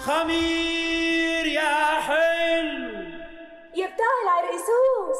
خمير يا حلو يا بتاع العرقسوس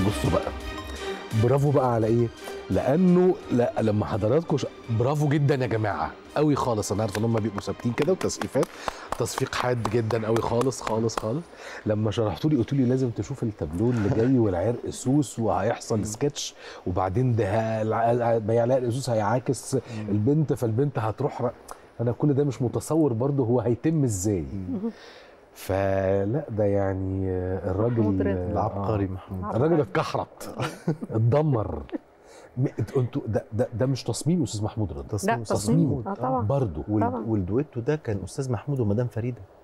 بصوا بقى برافو بقى على ايه لانه لا لما حضراتكم ش... برافو جدا يا جماعه قوي خالص انا عارف ان هم بيبقوا ثابتين كده وتصفيقات تصفيق حاد جدا قوي خالص خالص خالص لما شرحتوا لي قلتوا لي لازم تشوف التابلو اللي جاي والعرق سوس وهيحصل سكتش وبعدين ده ه- الع- بياع العرق سوس هيعاكس البنت فالبنت هتروح ر... انا كل ده مش متصور برضه هو هيتم ازاي فلا ده يعني آه، الراجل محمود رضا. آه، العبقري آه. محمود الراجل اتكحرت اتدمر م- انتوا ده, ده ده مش تصميم استاذ محمود رضا لا أستاذ تصميم محمود. اه طبعا برضه وال- طبعا. والدويتو ده كان استاذ محمود ومدام فريده